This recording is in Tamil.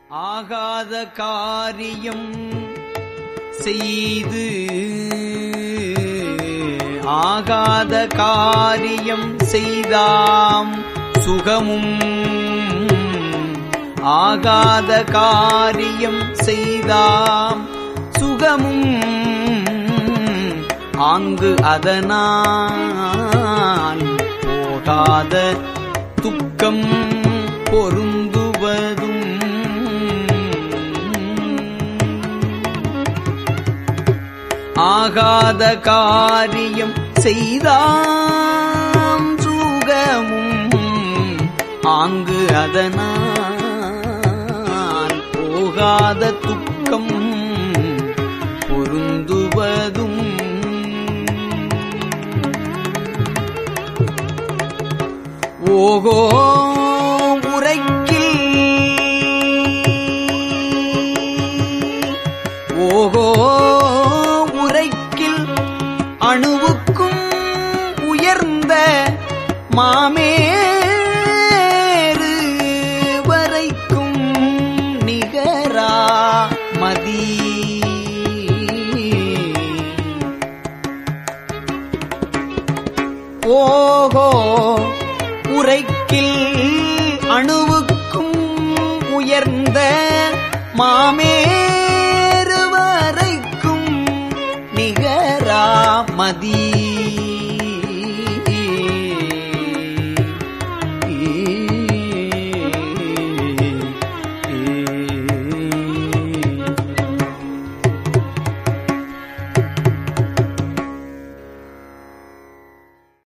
ஆகாத காரியம் செய்து ஆகாத காரியம் செய்தாம் சுகமும் ஆகாத காரியம் செய்தாம் சுகமும் ஆங்கு அதனான் போகாத துக்கம் பொருந்துவதும் ஆகாத காரியம் செய்தாம் சுகமும் ஆங்கு அதனால் போகாத துக்கம் பொருந்துவதும் ஓகோ உரைக்கில் ஓகோ உரைக்கில் அணுவுக்கும் உயர்ந்த மாமேறு வரைக்கும் நிகரா மதி ஓகோ உரைக்கில் அணுவுக்கும் உயர்ந்த மாமேறு வரைக்கும் நிகரா மதி